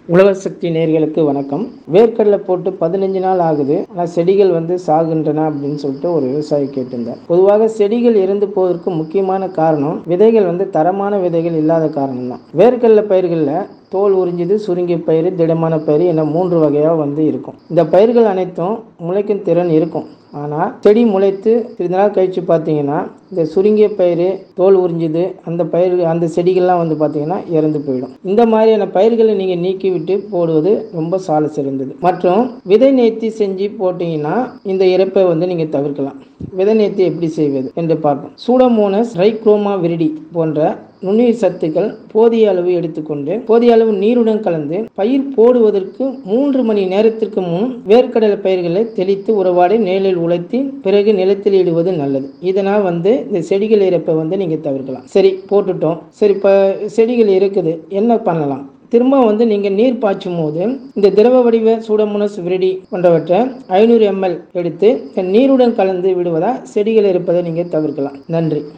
உலக சக்தி நேர்களுக்கு வணக்கம் வேர்க்கடலை போட்டு பதினஞ்சு நாள் ஆகுது ஆனால் செடிகள் வந்து சாகுன்றன அப்படின்னு சொல்லிட்டு ஒரு விவசாயி கேட்டிருந்தார் பொதுவாக செடிகள் இறந்து போவதற்கு முக்கியமான காரணம் விதைகள் வந்து தரமான விதைகள் இல்லாத காரணம் தான் வேர்க்கடலை பயிர்களில் தோல் உறிஞ்சுது சுருங்கிய பயிர் திடமான பயிர் என மூன்று வகையாக வந்து இருக்கும் இந்த பயிர்கள் அனைத்தும் முளைக்கும் திறன் இருக்கும் ஆனால் செடி முளைத்து சிறிது நாள் கழித்து பார்த்தீங்கன்னா இந்த சுருங்கிய பயிர் தோல் உறிஞ்சுது அந்த பயிர் அந்த செடிகள்லாம் வந்து பார்த்தீங்கன்னா இறந்து போயிடும் இந்த மாதிரியான பயிர்களை நீங்கள் நீக்கிவிட்டு போடுவது ரொம்ப சால சிறந்தது மற்றும் விதை நேர்த்தி செஞ்சு போட்டிங்கன்னா இந்த இறப்பை வந்து நீங்கள் தவிர்க்கலாம் விதை நேர்த்தி எப்படி செய்வது என்று பார்ப்போம் சூடமோனஸ் ரைக்ரோமா விரிடி போன்ற நுண்ணுயிர் சத்துக்கள் போதிய அளவு எடுத்துக்கொண்டு போதிய அளவு நீருடன் கலந்து பயிர் போடுவதற்கு மூன்று மணி நேரத்திற்கு முன் வேர்க்கடலை பயிர்களை தெளித்து உறவாடி நிழலில் உழைத்து பிறகு நிலத்தில் இடுவது நல்லது இதனால் வந்து இந்த செடிகள் இறப்பை வந்து நீங்கள் தவிர்க்கலாம் சரி போட்டுட்டோம் சரி இப்போ செடிகள் இருக்குது என்ன பண்ணலாம் திரும்ப வந்து நீங்கள் நீர் பாய்ச்சும் போது இந்த திரவ வடிவ சூடமுனஸ் விரிடி போன்றவற்றை ஐநூறு எம்எல் எடுத்து நீருடன் கலந்து விடுவதால் செடிகள் இருப்பதை நீங்கள் தவிர்க்கலாம் நன்றி